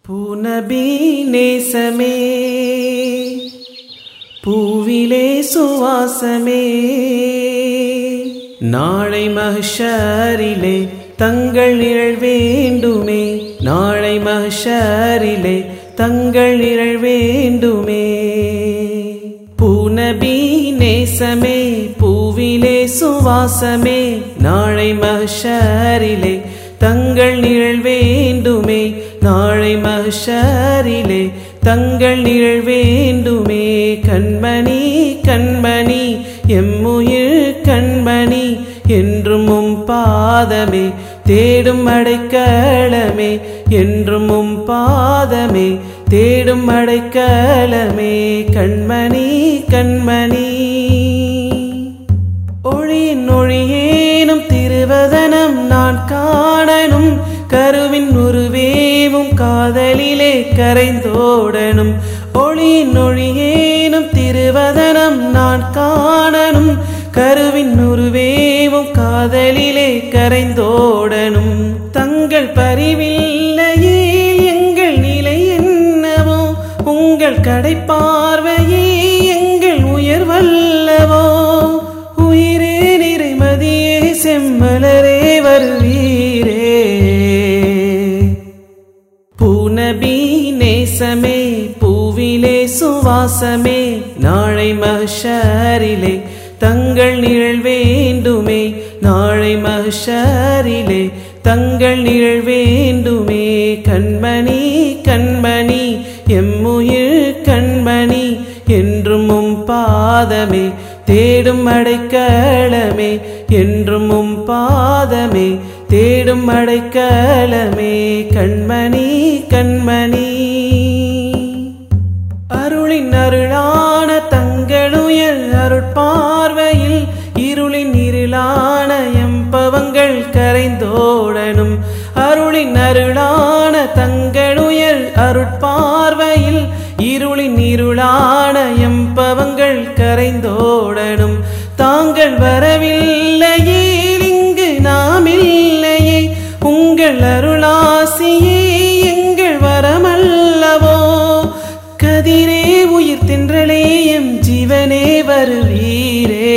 பூநபி நேசமே பூவிலே சுவாசமே நாளை மஹ்ஷரிலே தங்கள் நிழல் வேண்டுமே நாளை மஹ்ஷரிலே தங்கள் நிழல் வேண்டுமே பூநபி நேசமே பூவிலே சுவாசமே நாளை மஹ்ஷரிலே தங்கள் நிழல் வேண்டுமே நாளை மஹ்ஷரிலே தங்கள் நிழல் வேண்டுமே கண்மணி கண்மணி எம்முயிர் கண்மணி என்றும் உம் பாதமே தேடும் அடைக்கலமே என்றும் உம் பாதமே தேடும் அடைக்கலமே கண்மணி கண்மணி ஒளியின் ஒளியேனும் திருவதனம் நான் காணனும் கருவின் உருவேவும் காதலிலே கரைந்தோடனும் ஒளியின் ஒளியேனும் திருவதனம் நான் காணனும் கருவின் உருவேவும் காதலிலே கரைந்தோடனும் தங்கள் பரிவில்லையே எங்கள் நிலை என்னவோ உங்கள் கடைப்பார்வையே எங்கள் உயர்வல்லவோ உயிரே நிறைமதியே செம்மலரே வருவீரே பூநபி நேசமே பூவிலே சுவாசமே நாளை மஹ்ஷரிலே தங்கள் நிழல் வேண்டுமே நாளை மஹ்ஷரிலே தங்கள் நிழல் வேண்டுமே கண்மணி கண்மணி எம்முயிர் கண்மணி என்றும் உம் பாதமே தேடும் அடைக்கலமே என்றும் உம் பாதமே தேடும் அடைக்கலமே கண்மணி கண்மணி அருளின் அருளான தங்களுயர் அருட்பார்வையில் இருளின் இருளான எம்பவங்கள் கரைந்தோடனும் அருளின் அருளான தங்களுயர் அருட்பார்வையில் இருளின் இருளான எம்பவங்கள் கரைந்தோடனும் தாங்கள் வரவில்லையே இங்கு நாம் இல்லையே உங்கள் அருளாசியே எங்கள் வரமல்லவோ கதிரே உயிர் தென்றலே எம் ஜீவனே வருவீரே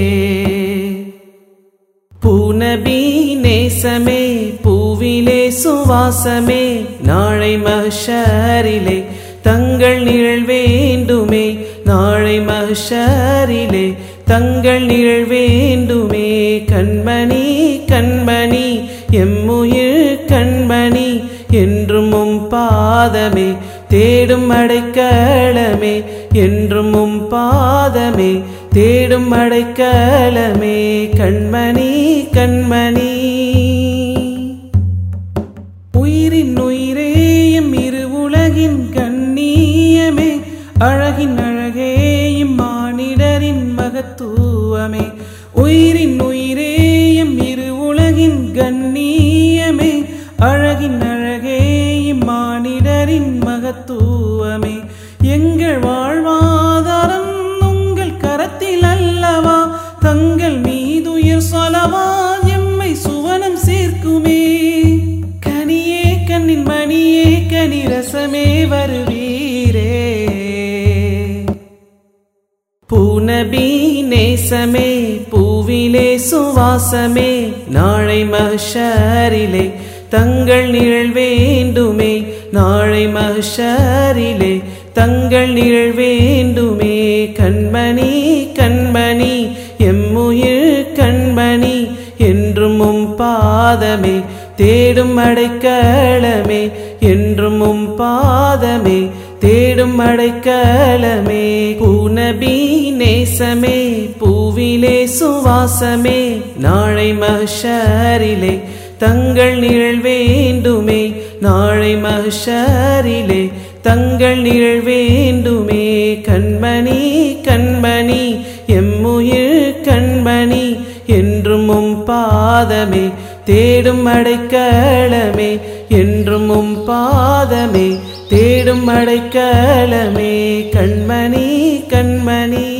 பூநபி நேசமே பூவிலே சுவாசமே நாளை மஹ்ஷரிலே தங்கள் நிழல் வேண்டுமே நாளை மஹ்ஷரிலே தங்கள் நிழல் வேண்டுமே கண்மணி கண்மணி எம்முயிர் கண்மணி என்றும் உம் பாதமே தேடும் அடைக்கலமே என்றும் உம் பாதமே தேடும் அடைக்கலமே கண்மணி கண்மணி உயிரின் உயிரேயும் இரு உலகின் கண்ணியமே அழகின் அழகேயும் மானிடரின் மகத்துவமே உயிரின் உயிரேயும் இரு உலகின் கண்ணியமே அழகின் அழகேயும் மானிடரின் மகத்துவமே எங்கள் வாழ்வாதாரம் உங்கள் கரத்தில் அல்லவா தங்கள் மீதுயர் சொலவா எம்மை சுவனம் சேர்க்குமே கனியே கண்ணின் மணியே கனி ரசமே வருவீரே பூநபி நேசமே பூவிலே சுவாசமே நாளை மஹ்ஷரிலே தங்கள் நிழல் வேண்டுமே நாளை மஹ்ஷரிலே தங்கள் நிழல் வேண்டுமே கண்மணி கண்மணி எம்முயிர் கண்மணி என்றும் உம் பாதமே தேடும் அடைக்கலமே என்றும் உம் பாதமே தேடும் அடைக்கலமே பூநபி நேசமே பூவிலே சுவாசமே நாளை மஹ்ஷரிலே தங்கள் நிழல் வேண்டுமே நாளை மஹ்ஷரிலே தங்கள் நிழல் வேண்டுமே கண்மணி கண்மணி எம்முயிர் கண்மணி என்றும் உம் பாதமே தேடும் அடைக்கலமே என்றும் உம் பாதமே தேடும் அடைக்கலமே கண்மணி கண்மணி